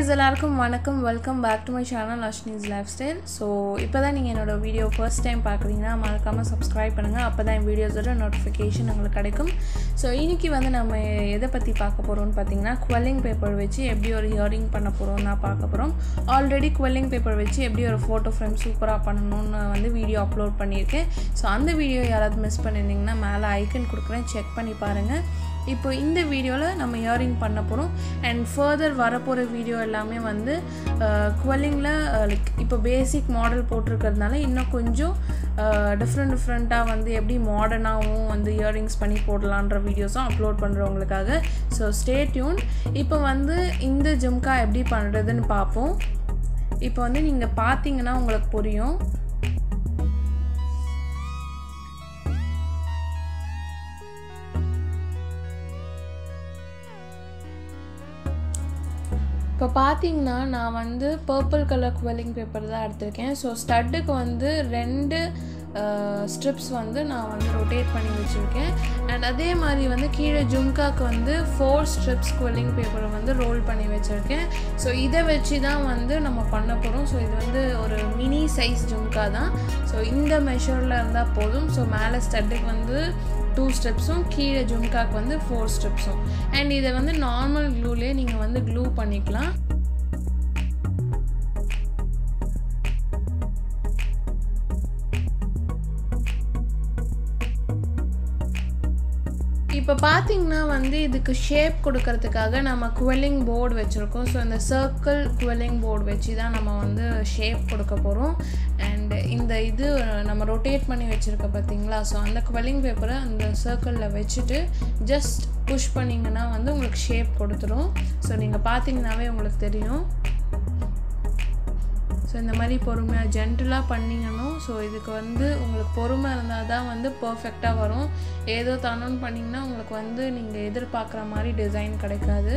குட்டீஸ் எல்லாருக்கும் வணக்கம் welcome back to my channel Ashni's lifestyle so இப்போ தான் நீங்கள் என்னோடய வீடியோ ஃபர்ஸ்ட் டைம் பார்க்குறீங்கன்னா மறக்காமல் சப்ஸ்கிரைப் பண்ணுங்கள் அப்போ தான் என் வீடியோஸோட நோட்டிஃபிகேஷன் உங்களுக்கு கிடைக்கும் ஸோ இன்றைக்கி வந்து நம்ம எதை பற்றி பார்க்க போகிறோம்னு பார்த்தீங்கன்னா குவெல்லிங் பேப்பர் வச்சு எப்படி ஒரு ஹியரிங் பண்ண போகிறோம்னா பார்க்க போகிறோம் ஆல்ரெடி குவெல்லிங் பேப்பர் வச்சு எப்படி ஒரு ஃபோட்டோ ஃப்ரேம் சூப்பராக பண்ணணும்னு வந்து வீடியோ அப்லோட் பண்ணியிருக்கேன் ஸோ அந்த வீடியோ யாராவது மிஸ் பண்ணியிருந்தீங்கன்னா மேலே ஐக்கன் கொடுக்குறேன் செக் பண்ணி பாருங்கள் இப்போ இந்த வீடியோவில் நம்ம இயரிங் பண்ண போகிறோம் அண்ட் ஃபர்தர் வரப்போகிற வீடியோ எல்லாமே வந்து குவெல்லிங்கில் லைக் இப்போ பேசிக் மாடல் போட்டிருக்கிறதுனால இன்னும் கொஞ்சம் டிஃப்ரெண்ட் டிஃப்ரெண்ட்டாக வந்து எப்படி மாடர்னாகவும் வந்து இயரிங்ஸ் பண்ணி போடலான்ற வீடியோஸும் அப்லோட் பண்ணுறவங்களுக்காக ஸோ ஸ்டே டியூன் இப்போ வந்து இந்த ஜும்கா எப்படி பண்ணுறதுன்னு பார்ப்போம் இப்போ வந்து நீங்கள் பார்த்தீங்கன்னா உங்களுக்கு புரியும் இப்போ பார்த்தீங்கன்னா நான் வந்து பர்பிள் கலர் குவெல்லிங் பேப்பர் தான் எடுத்திருக்கேன் ஸோ ஸ்டட்டுக்கு வந்து ரெண்டு ஸ்ட்ரிப்ஸ் வந்து நான் வந்து ரொட்டேட் பண்ணி வச்சுருக்கேன் அண்ட் அதே மாதிரி வந்து கீழே ஜும்காக்கு வந்து ஃபோர் ஸ்ட்ரிப்ஸ் குவெல்லிங் பேப்பரை வந்து ரோல் பண்ணி வச்சுருக்கேன் ஸோ இதை வச்சு தான் வந்து நம்ம பண்ண போகிறோம் ஸோ இது வந்து ஒரு மினி சைஸ் ஜும்கா தான் ஸோ இந்த மெஷரில் இருந்தால் போதும் ஸோ மேலே ஸ்டட்டுக்கு வந்து டூ ஸ்டெப்ஸும் கீழே ஜும்காக்கு வந்து ஃபோர் ஸ்டெப்ஸும் அண்ட் இதை வந்து நார்மல் க்ளூலே நீங்கள் வந்து க்ளூ பண்ணிக்கலாம் இப்போ பார்த்தீங்கன்னா வந்து இதுக்கு ஷேப் கொடுக்கறதுக்காக நம்ம குவெல்லிங் போர்டு வச்சுருக்கோம் ஸோ இந்த சர்க்கிள் குவெல்லிங் போர்டு வச்சு தான் நம்ம வந்து ஷேப் கொடுக்க போகிறோம் அண்ட் இந்த இது நம்ம ரொட்டேட் பண்ணி வச்சுருக்க பார்த்தீங்களா ஸோ அந்த குவெல்லிங் பேப்பரை அந்த சர்க்கிளில் வச்சுட்டு ஜஸ்ட் புஷ் பண்ணிங்கன்னா வந்து உங்களுக்கு ஷேப் கொடுத்துரும் ஸோ நீங்கள் பார்த்தீங்கன்னாவே உங்களுக்கு தெரியும் ஸோ இந்த மாதிரி பொறுமையாக ஜென்டலாக பண்ணிங்கணும் ஸோ இதுக்கு வந்து உங்களுக்கு பொறுமை இருந்தால் தான் வந்து பர்ஃபெக்டாக வரும் ஏதோ தானோன்னு பண்ணிங்கன்னா உங்களுக்கு வந்து நீங்கள் எதிர்பார்க்குற மாதிரி டிசைன் கிடைக்காது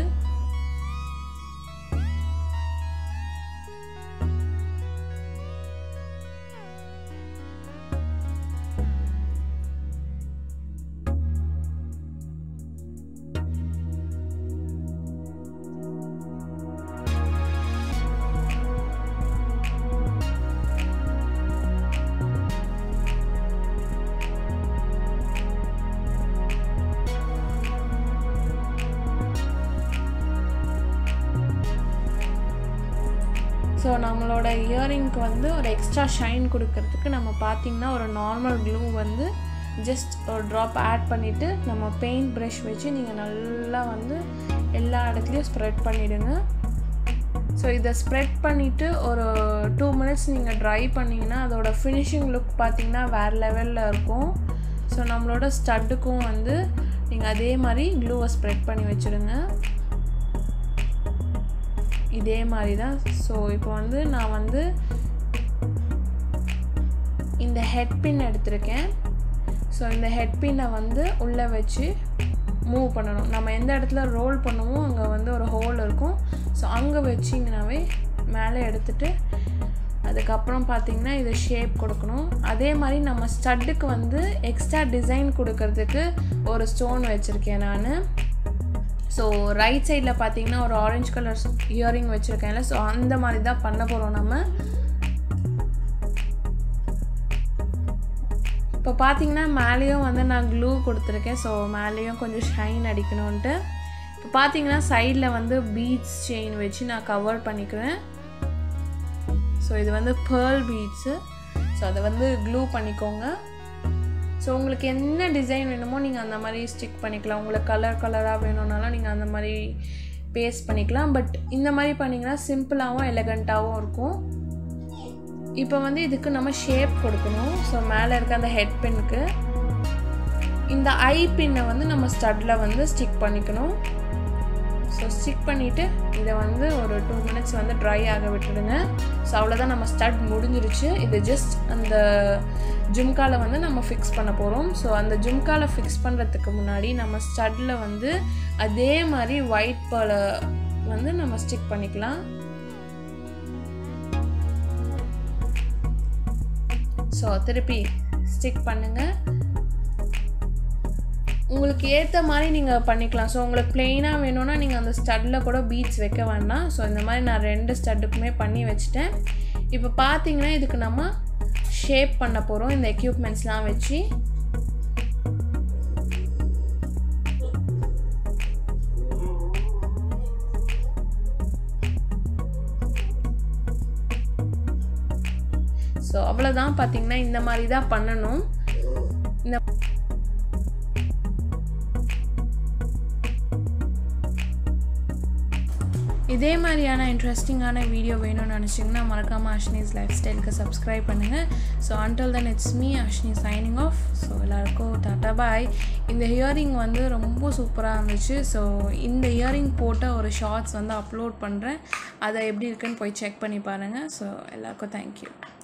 ஸோ நம்மளோட இயரிங்க்கு வந்து ஒரு எக்ஸ்ட்ரா ஷைன் கொடுக்கறதுக்கு நம்ம பார்த்திங்கன்னா ஒரு நார்மல் க்ளூ வந்து ஜஸ்ட் ஒரு ட்ராப் ஆட் பண்ணிவிட்டு நம்ம பெயிண்ட் ப்ரஷ் வச்சு நீங்கள் நல்லா வந்து எல்லா இடத்துலையும் ஸ்ப்ரெட் பண்ணிவிடுங்க ஸோ இதை ஸ்ப்ரெட் பண்ணிவிட்டு ஒரு டூ மினிட்ஸ் நீங்கள் ட்ரை பண்ணிங்கன்னா அதோட ஃபினிஷிங் லுக் பார்த்திங்கன்னா வேறு லெவலில் இருக்கும் ஸோ நம்மளோட ஸ்டட்டுக்கும் வந்து நீங்கள் அதே மாதிரி க்ளூவை ஸ்ப்ரெட் பண்ணி வச்சுடுங்க இதே மாதிரி தான் ஸோ இப்போ வந்து நான் வந்து இந்த ஹெட் பின் எடுத்திருக்கேன் ஸோ இந்த ஹெட் பின்னை வந்து உள்ளே வச்சு மூவ் பண்ணணும் நம்ம எந்த இடத்துல ரோல் பண்ணுவோம் அங்கே வந்து ஒரு ஹோல் இருக்கும் ஸோ அங்கே வச்சிங்கனாவே மேலே எடுத்துகிட்டு அதுக்கப்புறம் பார்த்திங்கன்னா இதை ஷேப் கொடுக்கணும் அதே மாதிரி நம்ம ஸ்டட்டுக்கு வந்து எக்ஸ்ட்ரா டிசைன் கொடுக்கறதுக்கு ஒரு ஸ்டோன் வச்சுருக்கேன் நான் ஸோ ரைட் சைடில் பார்த்தீங்கன்னா ஒரு ஆரஞ்சு கலர் இயரிங் வச்சுருக்கேன்ல ஸோ அந்த மாதிரி தான் பண்ண போகிறோம் நம்ம இப்போ பார்த்தீங்கன்னா மேலேயும் வந்து நான் க்ளூ கொடுத்துருக்கேன் ஸோ மேலேயும் கொஞ்சம் ஷைன் அடிக்கணுன்ட்டு இப்போ பார்த்தீங்கன்னா சைடில் வந்து பீட்ஸ் செயின் வச்சு நான் கவர் பண்ணிக்கிறேன் ஸோ இது வந்து பேர்ல் பீட்ஸு ஸோ அதை வந்து க்ளூ பண்ணிக்கோங்க ஸோ உங்களுக்கு என்ன டிசைன் வேணுமோ நீங்கள் அந்த மாதிரி ஸ்டிக் பண்ணிக்கலாம் உங்களுக்கு கலர் கலராக வேணும்னாலும் நீங்கள் அந்த மாதிரி பேஸ்ட் பண்ணிக்கலாம் பட் இந்த மாதிரி பண்ணிங்கன்னா சிம்பிளாகவும் எலகண்ட்டாகவும் இருக்கும் இப்போ வந்து இதுக்கு நம்ம ஷேப் கொடுக்கணும் ஸோ மேலே இருக்க அந்த ஹெட் பின்னுக்கு இந்த ஐ பின்னை வந்து நம்ம ஸ்டட்டில் வந்து ஸ்டிக் பண்ணிக்கணும் ஸோ ஸ்டிக் பண்ணிவிட்டு இதை வந்து ஒரு டூ மினிட்ஸ் வந்து ட்ரை ஆக விட்டுடுங்க ஸோ அவ்வளோதான் நம்ம ஸ்டட் முடிஞ்சிருச்சு இது ஜஸ்ட் அந்த ஜும்காவில் வந்து நம்ம ஃபிக்ஸ் பண்ண போகிறோம் ஸோ அந்த ஜும்காவில் ஃபிக்ஸ் பண்ணுறதுக்கு முன்னாடி நம்ம ஸ்டட்டில் வந்து அதே மாதிரி ஒயிட் பேர்ல வந்து நம்ம ஸ்டிக் பண்ணிக்கலாம் ஸோ திருப்பி ஸ்டிக் பண்ணுங்கள் உங்களுக்கு ஏற்ற மாதிரி நீங்கள் பண்ணிக்கலாம் ஸோ உங்களுக்கு பிளெயினாக வேணும்னா நீங்கள் அந்த ஸ்டட்டில் கூட பீட்ஸ் வைக்க வேண்டாம் ஸோ இந்த மாதிரி நான் ரெண்டு ஸ்டட்டுக்குமே பண்ணி வச்சுட்டேன் இப்போ பார்த்தீங்கன்னா இதுக்கு நம்ம ஷேப் பண்ண போகிறோம் இந்த எக்யூப்மெண்ட்ஸ்லாம் வச்சு ஸோ அவ்வளோதான் பார்த்தீங்கன்னா இந்த மாதிரி தான் பண்ணணும் இந்த இதே மாதிரியான இன்ட்ரெஸ்டிங்கான வீடியோ வேணும்னு நினச்சிங்கன்னா மறக்காமல் அஷ்னிஸ் லைஃப் ஸ்டைலுக்கு சப்ஸ்கிரைப் பண்ணுங்கள் so until then it's me Ashni signing off so எல்லாருக்கும் டாட்டா பாய் இந்த ஹியரிங் வந்து ரொம்ப சூப்பராக இருந்துச்சு ஸோ இந்த இயரிங் போட்ட ஒரு ஷார்ட்ஸ் வந்து அப்லோட் பண்ணுறேன் அதை எப்படி இருக்குன்னு போய் செக் பண்ணி பாருங்கள் ஸோ எல்லாருக்கும் தேங்க்யூ